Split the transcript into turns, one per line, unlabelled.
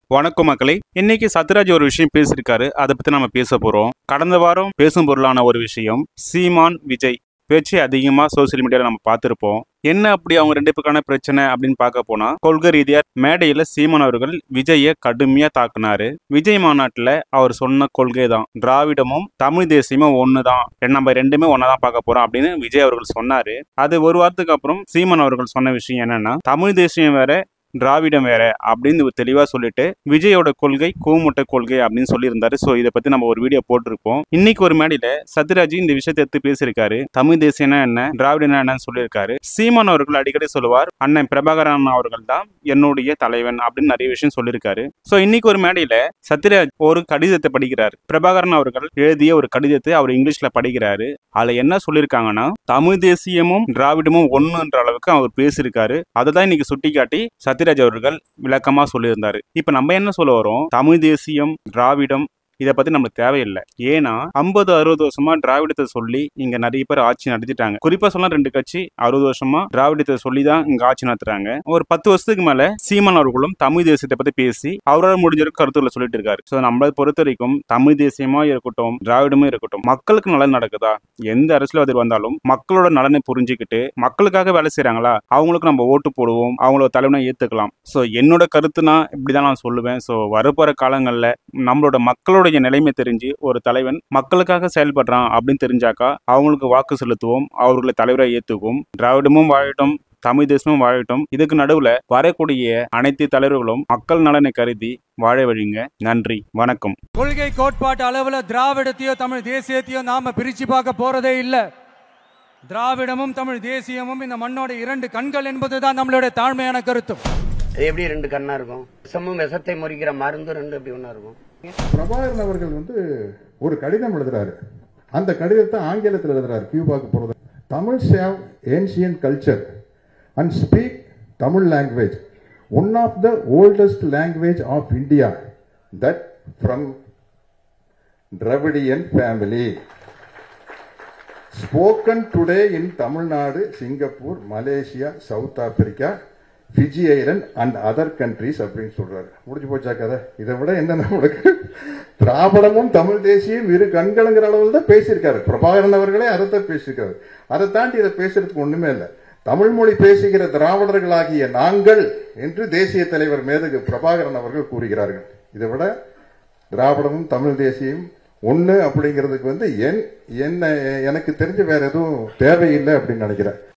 வணக்கம் மக்களே இன்னைக்கு சத்யராஜ் ஒரு விஷயம் பேசியிருக்காரு அதை பத்தி நம்ம பேச போறோம் கடந்த வாரம் பேசும் பொருளான ஒரு விஷயம் சீமான் விஜய் பேச்சு அதிகமா சோசியல் மீடியால நம்ம பார்த்திருப்போம் என்ன அப்படி அவங்க ரெண்டு பேருக்கான பிரச்சனை அப்படின்னு பார்க்க போனா கொள்கை ரீதியா மேடையில சீமான் அவர்கள் விஜய கடுமையா தாக்குனாரு விஜய் மாநாட்டுல அவர் சொன்ன கொள்கை தான் திராவிடமும் தமிழ் தேசியமும் ஒண்ணுதான் நம்ம ரெண்டுமே ஒன்னதான் பார்க்க போறோம் அப்படின்னு விஜய் அவர்கள் சொன்னாரு அது ஒரு வாரத்துக்கு அப்புறம் சீமான் அவர்கள் சொன்ன விஷயம் என்னன்னா தமிழ் தேசியம் வேற திராவிடம் வேற அப்படின்னு இவர் தெளிவா சொல்லிட்டு விஜயோட கொள்கை கூமுட்டை கொள்கை அப்படின்னு சொல்லியிருந்தாரு ஸோ இதை பத்தி நம்ம ஒரு வீடியோ போட்டிருப்போம் இன்னைக்கு ஒரு மேடையில சத்யராஜ் இந்த விஷயத்தை எடுத்து பேசியிருக்காரு தமிழ் தேசியம்னா என்ன திராவிடம்னா என்னன்னு சொல்லியிருக்காரு சீமான் அவர்கள் அடிக்கடி சொல்லுவார் அண்ணன் பிரபாகரன் அவர்கள் தான் என்னுடைய தலைவன் அப்படின்னு நிறைய விஷயம் சொல்லியிருக்காரு ஸோ இன்னைக்கு ஒரு மேடையில சத்யராஜ் ஒரு கடிதத்தை படிக்கிறார் பிரபாகரன் அவர்கள் எழுதிய ஒரு கடிதத்தை அவர் இங்கிலீஷ்ல படிக்கிறாரு அதுல என்ன சொல்லியிருக்காங்கன்னா தமிழ் தேசியமும் திராவிடமும் ஒண்ணுன்ற அளவுக்கு அவர் பேசியிருக்காரு அதை தான் இன்னைக்கு சுட்டிக்காட்டி சத்யராஜ் அவர்கள் விளக்கமா சொல்லியிருந்தாரு இப்ப நம்ம என்ன சொல்ல வரோம் தமிழ் தேசியம் திராவிடம் இதை பத்தி நம்மளுக்கு தேவையில்லை ஏன்னா ஐம்பது அறுபது வருஷமா திராவிடத்தை சொல்லி இங்க நிறைய பேர் ஆட்சி நடத்திட்டாங்க குறிப்பா சொன்னா ரெண்டு கட்சி அறுபது வருஷமா திராவிடத்தை சொல்லி தான் இங்க ஆட்சி நடத்துறாங்க ஒரு பத்து வருஷத்துக்கு மேல சீமான் அவர்களும் தமிழ் தேசியத்தை பத்தி பேசி அவரால் முடிஞ்ச வரைக்கும் கருத்துக்களை சொல்லிட்டு இருக்காரு ஸோ நம்மளை பொறுத்த வரைக்கும் தமிழ் தேசியமா இருக்கட்டும் திராவிடமும் இருக்கட்டும் மக்களுக்கு நலன் நடக்குதா எந்த அரசியல்வாதி வந்தாலும் மக்களோட நலனை புரிஞ்சுக்கிட்டு மக்களுக்காக வேலை செய்றாங்களா அவங்களுக்கு நம்ம ஓட்டு போடுவோம் அவங்களோட தலைவனை ஏத்துக்கலாம் ஸோ என்னோட கருத்துனா இப்படிதான் நான் சொல்லுவேன் ஸோ வரப்போற காலங்களில் நம்மளோட மக்களுடைய நிலைமை தெரிஞ்சு ஒரு தலைவன் மக்களுக்காக செயல்படுறான் அப்படின்னு தெரிஞ்சாக்கா அவங்களுக்கு வாக்கு செலுத்துவோம் அவர்களை தலைவரை ஏத்துக்குவோம் திராவிடமும் வாழட்டும் தமிழ் தேசமும் வாழட்டும் இதுக்கு நடுவுல வரக்கூடிய அனைத்து தலைவர்களும் மக்கள் நலனை கருதி வாழ வழிங்க நன்றி வணக்கம்
கொள்கை கோட்பாட்டு அளவுல திராவிடத்தையோ தமிழ் தேசியத்தையோ நாம பிரிச்சு பார்க்க போறதே இல்ல திராவிடமும் தமிழ் தேசியமும் இந்த மண்ணோட இரண்டு கண்கள் என்பதுதான் நம்மளுடைய தாழ்மையான கருத்தும்
அது எப்படி ரெண்டு கண்ணா இருக்கும் விஷமும் விஷத்தை முறிக்கிற மருந்து ரெண்டு எப்படி ஒன்றா இருக்கும்
பிரபாகரன் அவர்கள் வந்து ஒரு கடிதம் எழுதுறாரு அந்த கடிதத்தை ஆங்கிலத்தில் எழுதுறாரு கியூபாக்கு போறது Tamil save ancient culture and speak Tamil language one of the oldest language of India that from Dravidian family spoken today in Tamil Nadu Singapore Malaysia South Africa Fiji island and other countries அப்படின்னு சொல்றாரு முடிஞ்சு போச்சா கதை இதை விட என்ன நம்மளுக்கு திராவிடமும் தமிழ் தேசியம் இரு கண்களுங்கிற அளவில் தான் பேசியிருக்காரு பிரபாகரன் அவர்களே அதைத்தான் பேசியிருக்காரு அதை தாண்டி இதை பேசுறதுக்கு ஒண்ணுமே இல்லை தமிழ் மொழி பேசுகிற திராவிடர்களாகிய நாங்கள் என்று தேசிய தலைவர் மேதகு பிரபாகரன் அவர்கள் கூறுகிறார்கள் இதை விட திராவிடமும் தமிழ் தேசியம் ஒண்ணு அப்படிங்கிறதுக்கு வந்து என் என்ன எனக்கு தெரிஞ்ச வேற எதுவும் தேவையில்லை அப்படின்னு நினைக்கிறேன்